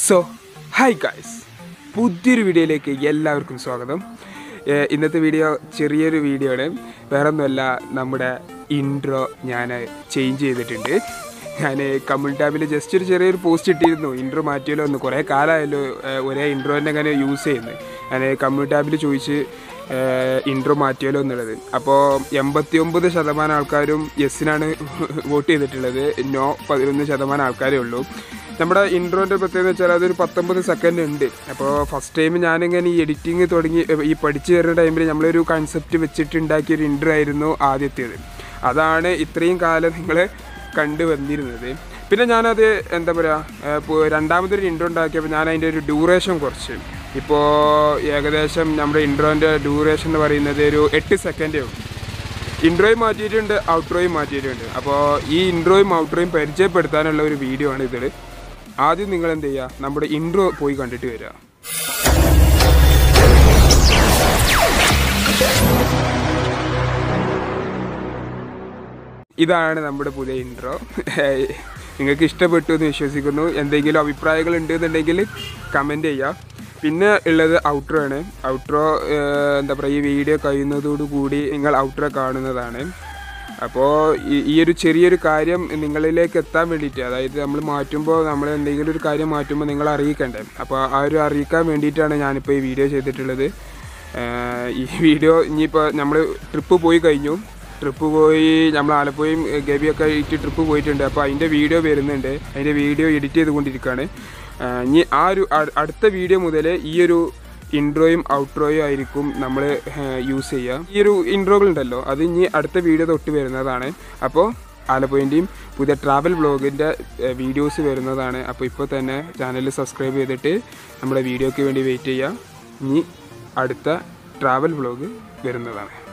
so hi guys പുതിയൊരു വീഡിയോയിലേക്ക് എല്ലാവർക്കും സ്വാഗതം ഏഹ് ഇന്നത്തെ വീഡിയോ ചെറിയൊരു വീഡിയോ ആണ് വേറെ ഒന്നുമല്ല നമ്മുടെ ഇൻട്രോ ഞാൻ ചേഞ്ച് ചെയ്തിട്ടുണ്ട് ഞാൻ കമ്മ്യൂണിറ്റി ടാബിൽ ജസ്റ്റ് ഒരു ചെറിയൊരു പോസ്റ്റ് ഇട്ടിരുന്നു ഇൻട്രോ മാറ്റിയല്ലോ എന്ന് കുറേ കാലമായല്ലോ ഏഹ് ഒരേ ഇൻട്രോ തന്നെ അങ്ങനെ യൂസ് ചെയ്യുന്നത് ഞാൻ കമ്മ്യൂണിറ്റി ടാബിൽ ചോദിച്ച് ഇൻട്രോ മാറ്റിയാലോ എന്നുള്ളത് അപ്പോൾ എൺപത്തി ഒമ്പത് ശതമാനം ആൾക്കാരും യെസ്സിനാണ് വോട്ട് ചെയ്തിട്ടുള്ളത് നോ പതിനൊന്ന് ശതമാനം ആൾക്കാരേ ഉള്ളൂ നമ്മുടെ ഇൻട്രോൻ്റെ പ്രത്യേകത വെച്ചാൽ അതൊരു പത്തൊമ്പത് സെക്കൻഡ് ഉണ്ട് അപ്പോൾ ഫസ്റ്റ് ടൈം ഞാനിങ്ങനെ ഈ എഡിറ്റിംഗ് തുടങ്ങി ഏ, ഈ പഠിച്ചു വരുന്ന ടൈമിൽ നമ്മളൊരു കൺസെപ്റ്റ് വെച്ചിട്ട് ഉണ്ടാക്കിയ ഒരു ഇൻട്രോ ആയിരുന്നു ആദ്യത്തേത് അതാണ് ഇത്രയും കാലം നിങ്ങൾ കണ്ടു വന്നിരുന്നത് പിന്നെ ഞാനത് എന്താ പറയുക ഇപ്പോൾ രണ്ടാമതൊരു ഇൻട്രോ ഉണ്ടാക്കിയപ്പോൾ ഞാൻ അതിൻ്റെ ഒരു ഡ്യൂറേഷൻ കുറച്ച് ഇപ്പോൾ ഏകദേശം നമ്മുടെ ഇൻട്രോൻ്റെ ഡ്യൂറേഷൻ എന്ന് പറയുന്നത് ഒരു എട്ട് സെക്കൻഡേ ഉള്ളൂ ഇൻട്രോയും മാറ്റിയിട്ടുണ്ട് ഔട്ട്രോയും മാറ്റിയിട്ടുണ്ട് അപ്പോൾ ഈ ഇൻട്രോയും ഔട്ട്രോയും പരിചയപ്പെടുത്താനുള്ള ഒരു വീഡിയോ ആണ് ഇതിൽ ആദ്യം നിങ്ങൾ എന്ത് ചെയ്യുക നമ്മുടെ ഇൻട്രോ പോയി കണ്ടിട്ട് വരിക ഇതാണ് നമ്മുടെ പുതിയ ഇൻട്രോ നിങ്ങൾക്ക് ഇഷ്ടപ്പെട്ടു എന്ന് വിശ്വസിക്കുന്നു എന്തെങ്കിലും അഭിപ്രായങ്ങൾ ഉണ്ടെന്നുണ്ടെങ്കിൽ കമൻറ്റ് ചെയ്യുക പിന്നെ ഉള്ളത് ഔട്ട്രോ ആണ് ഔട്ട്രോ എന്താ പറയുക ഈ വീഡിയോ കഴിയുന്നതോടുകൂടി നിങ്ങൾ ഔട്ട്രോ കാണുന്നതാണ് അപ്പോൾ ഈ ഒരു ചെറിയൊരു കാര്യം നിങ്ങളിലേക്ക് എത്താൻ വേണ്ടിയിട്ട് അതായത് നമ്മൾ മാറ്റുമ്പോൾ നമ്മൾ എന്തെങ്കിലും ഒരു കാര്യം മാറ്റുമ്പോൾ നിങ്ങൾ അറിയിക്കണ്ടേ അപ്പോൾ ആ ഒരു അറിയിക്കാൻ വേണ്ടിയിട്ടാണ് ഞാനിപ്പോൾ ഈ വീഡിയോ ചെയ്തിട്ടുള്ളത് ഏഹ് ഈ വീഡിയോ ഇനിയിപ്പോൾ നമ്മൾ ട്രിപ്പ് പോയി കഴിഞ്ഞു ട്രിപ്പ് പോയി നമ്മൾ ആലപ്പുഴയും ഏഹ്, ഗവിയൊക്കെ ആയിട്ട് ട്രിപ്പ് പോയിട്ടുണ്ട് അപ്പോൾ അതിൻ്റെ വീഡിയോ വരുന്നുണ്ട് അതിൻ്റെ വീഡിയോ എഡിറ്റ് ചെയ്തുകൊണ്ടിരിക്കുകയാണ് ഏഹ്, ഇനി ആ ഒരു അ- അടുത്ത വീഡിയോ മുതൽ ഈ ഒരു ഇൻട്രോയും ഔട്ട്രോയും ആയിരിക്കും നമ്മൾ യൂസ് ചെയ്യുക ഈ ഒരു ഇൻട്രോകൾ ഉണ്ടല്ലോ അത് ഇനി അടുത്ത വീഡിയോ തൊട്ട് വരുന്നതാണ് അപ്പോൾ ആലപ്പുഴൻ്റെയും പുതിയ ട്രാവൽ ബ്ലോഗിൻ്റെ വീഡിയോസ് വരുന്നതാണ് അപ്പോൾ ഇപ്പോൾ തന്നെ ചാനൽ സബ്സ്ക്രൈബ് ചെയ്തിട്ട് നമ്മുടെ വീഡിയോയ്ക്ക് വേണ്ടി വെയിറ്റ് ചെയ്യുക ഇനി അടുത്ത ട്രാവൽ ബ്ലോഗ് വരുന്നതാണ്